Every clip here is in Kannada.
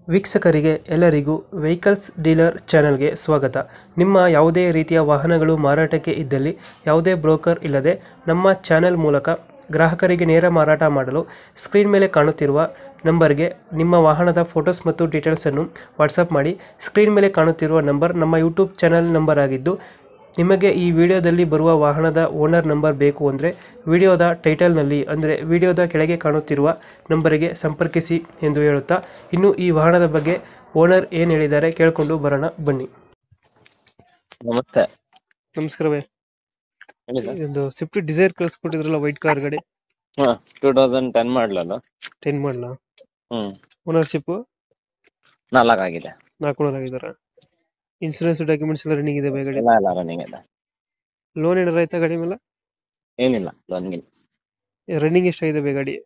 ವೀಕ್ಷಕರಿಗೆ ಎಲ್ಲರಿಗೂ ವೆಹಿಕಲ್ಸ್ ಡೀಲರ್ ಚಾನೆಲ್ಗೆ ಸ್ವಾಗತ ನಿಮ್ಮ ಯಾವುದೇ ರೀತಿಯ ವಾಹನಗಳು ಮಾರಾಟಕ್ಕೆ ಇದ್ದಲ್ಲಿ ಯಾವುದೇ ಬ್ರೋಕರ್ ಇಲ್ಲದೆ ನಮ್ಮ ಚಾನೆಲ್ ಮೂಲಕ ಗ್ರಾಹಕರಿಗೆ ನೇರ ಮಾರಾಟ ಮಾಡಲು ಸ್ಕ್ರೀನ್ ಮೇಲೆ ಕಾಣುತ್ತಿರುವ ನಂಬರ್ಗೆ ನಿಮ್ಮ ವಾಹನದ ಫೋಟೋಸ್ ಮತ್ತು ಡೀಟೇಲ್ಸನ್ನು ವಾಟ್ಸಪ್ ಮಾಡಿ ಸ್ಕ್ರೀನ್ ಮೇಲೆ ಕಾಣುತ್ತಿರುವ ನಂಬರ್ ನಮ್ಮ ಯೂಟ್ಯೂಬ್ ಚಾನೆಲ್ ನಂಬರ್ ಆಗಿದ್ದು ನಿಮಗೆ ಈ ವಿಡಿಯೋದಲ್ಲಿ ಬರುವ ವಾಹನದ ಓನರ್ ನಂಬರ್ ಬೇಕು ಅಂದರೆ ವಿಡಿಯೋದ ಟೈಟಲ್ನಲ್ಲಿ ಅಂದರೆ ವಿಡಿಯೋದ ಕೆಳಗೆ ಕಾಣುತ್ತಿರುವ ನಂಬರಿಗೆ ಸಂಪರ್ಕಿಸಿ ಎಂದು ಹೇಳುತ್ತಾ ಇನ್ನು ಈ ವಾಹನದ ಬಗ್ಗೆ ಓನರ್ ಏನು ಹೇಳಿದ್ದಾರೆ ಕೇಳಿಕೊಂಡು ಬರೋಣ ಬನ್ನಿ ನಮಸ್ತೆ ನಮಸ್ಕಾರ ಭಯ್ಯ ಹೇಳಿ ಸರ್ ಇದೊಂದು ಸ್ವಿಫ್ಟ್ ಡಿಸೈರ್ ಕಳಿಸ್ಕೊಟ್ಟಿದ್ರಲ್ಲ ವೈಟ್ ಕಾರ್ ಗಾಡಿ ಹಾ ಟೂ ತೌಸಂಡ್ ಟೆನ್ ಮಾಡಲಲ್ಲ ಟೆನ್ ಮಾಡಲ ಹ್ಮ್ ಓನರ್ಶಿಪ್ ನಾಲ್ಕು ಆಗಿದೆ ನಾಲ್ಕು ಓನರ್ ಆಗಿದ್ದಾರೆ ಇನ್ಸೂರೆನ್ಸ್ ಡಾಕ್ಯುಮೆಂಟ್ಸ್ ಎಲ್ಲ ರನ್ನಿಂಗ್ ಇದೆ ಬೈ ಗಾಡಿ ಎಲ್ಲ ಎಲ್ಲ ರನ್ನಿಂಗ್ ಇದೆ ಲೋನ್ ಏನಾರ ಆಯ್ತಾ ಗಾಡಿ ಮೇಲೆ ಏನಿಲ್ಲ ಲೋನ್ಗಿಲ್ಲ ರನ್ನಿಂಗ್ ಎಷ್ಟಾಗಿದೆ ಬೈ ಗಾಡಿ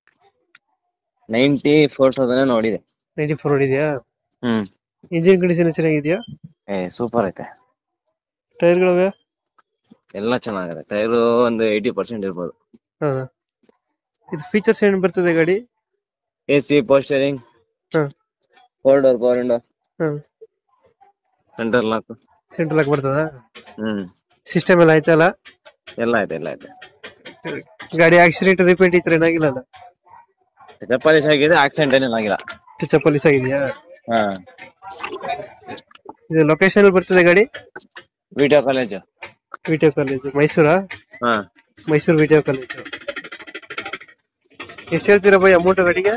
ನೈಂಟಿ ಫೋರ್ ತೌಸಂಡ್ ನೋಡಿದೆ ನೈಂಟಿ ಫೋರ್ ಹೊಡಿದೆಯಾ ಹ್ಮ್ ಇಂಜಿನ್ ಕಂಡೀಷನ್ ಚೆನ್ನಾಗಿದೆಯಾ ಏ ಸೂಪರ್ ಐತೆ ಟೈರ್ಗಳವೆ ಎಲ್ಲ ಚೆನ್ನಾಗಿದೆ ಟೈರು ಒಂದು ಏಯ್ಟಿ ಪರ್ಸೆಂಟ್ ಇರ್ಬೋದು ಹಾ ಇದು ಫೀಚರ್ಸ್ ಏನು ಬರ್ತದೆ ಗಾಡಿ ಎ ಸಿ ಪೋಸ್ಟರಿಂಗ್ ಹಾ ಫೋರ್ ಡೋರ್ ಫೋರ್ ವಿಂಡೋ ಹಾ ಸೆಂಟರ್ ಲಾಕ್ ಸೆಂಟ್ರಲ್ ಆಗಿ ಬರ್ತದ ಹ್ಮ್ ಸಿಸ್ಟಮ್ ಎಲ್ಲ ಆಯ್ತಲ್ಲ ಎಲ್ಲ ಐತೆ ಎಲ್ಲ ಐತೆ ಗಾಡಿ ಆಕ್ಸಿಡೆಂಟ್ ರಿಪೇಂಟ್ ಇತ್ತು ಏನಾಗಿಲ್ಲ ಪಾಲಿಶ್ ಆಗಿದೆ ಆಕ್ಸಿಡೆಂಟ್ ಏನೇನು ಆಗಿಲ್ಲ ಟಚ್ ಪಾಲಿಸ್ ಆಗಿದೆಯಾ ಹಾ ಇದು ಲೊಕೇಶನ್ ಬರ್ತದೆ ಗಾಡಿ ವಿಡಿಯೋ ಕಾಲೇಜು ವಿಟಿಯೋ ಕಾಲೇಜ್ ಮೈಸೂರಾ ಹಾ ಮೈಸೂರು ವಿಟಿಯೋ ಕಾಲೇಜ್ ಎಷ್ಟು ಹೇಳ್ತೀರಾ ಬೈ ಅಮೌಂಟ್ ಗಾಡಿಗೆ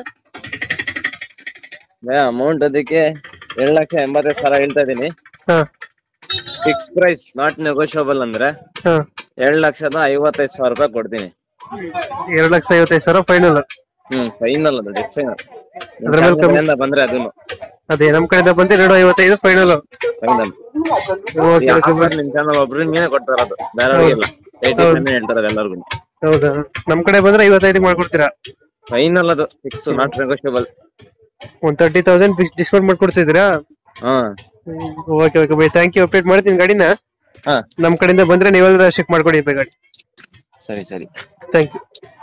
ಅಮೌಂಟ್ ಅದಕ್ಕೆ ಎರಡು ಲಕ್ಷ ಎಂಬತ್ತೈದು ಸಾವಿರ ಹೇಳ್ತಾ ಇದೀನಿ ಹಾ ಫಿಕ್ಸ್ ಪ್ರೈಸ್ ನಾಟ್ ನೆಗೋಷಿಯಬಲ್ ಅಂದ್ರೆ ಹಾ ಎರಡ್ ಲಕ್ಷದ ಐವತ್ತೈದು ಸಾವಿರ ರೂಪಾಯಿ ಕೊಡ್ತೀನಿ ಎರಡು ಲಕ್ಷ ಐವತ್ತೈದು ಸಾವಿರ ಫೈನಲ್ ಹ್ಮ್ ಫೈನಲ್ ಅದು ಡೆಡ್ ಫೈನಲ್ ಅದ್ರ ಮೇಲೆ ಕಮ್ಮಿ- ಬಂದ್ರೆ ಅದನ್ನು ಅದೇ ನಮ್ ಕಡೆಯಿಂದ ಬಂದ್ರೆ ಎರಡು ಐವತ್ತೈದು ಫೈನಲ್ ಫೈನಲ್ ನಿಮ್ ಚಾನಲ್ ಒಬ್ರಿಗೆ ಕೊಡ್ತಾರ ಅದು ಬೇರೆ ಇಲ್ಲ ಏಯ್ಟಿ ಹೇಳ್ತಾರೆ ಎಲ್ಲರಿಗೂ ಹೌದಾ ನಮ್ ಕಡೆ ಬಂದ್ರೆ ಐವತ್ತೈದು ಮಾಡ್ಕೊಡ್ತೀರಾ ಫೈನಲ್ ಅದು ಫಿಕ್ಸ್ ನಾಟ್ ನೆಗೋಷಿಯಬಲ್ ಒಂದ್ ತರ್ಟಿ ತೌಸಂಡ್ ಡಿಸ್ಕೌಂಟ್ ಮಾಡ್ಕೊಡ್ತಿದ್ದೀರಾ ಹಾ okay okay bye thank you update ಮಾಡ್ತೀನಿ ಗಾಡಿನ ಹಾ ನಮ್ ಕಡೆಯಿಂದ ಬಂದ್ರೆ ನೀವೆಲ್ಲ ಚೆಕ್ ಮಾಡ್ಕೊಡಿ ಬೈ ಗಾಡಿ ಸರಿ ಸರಿ ಥ್ಯಾಂಕ್ ಯು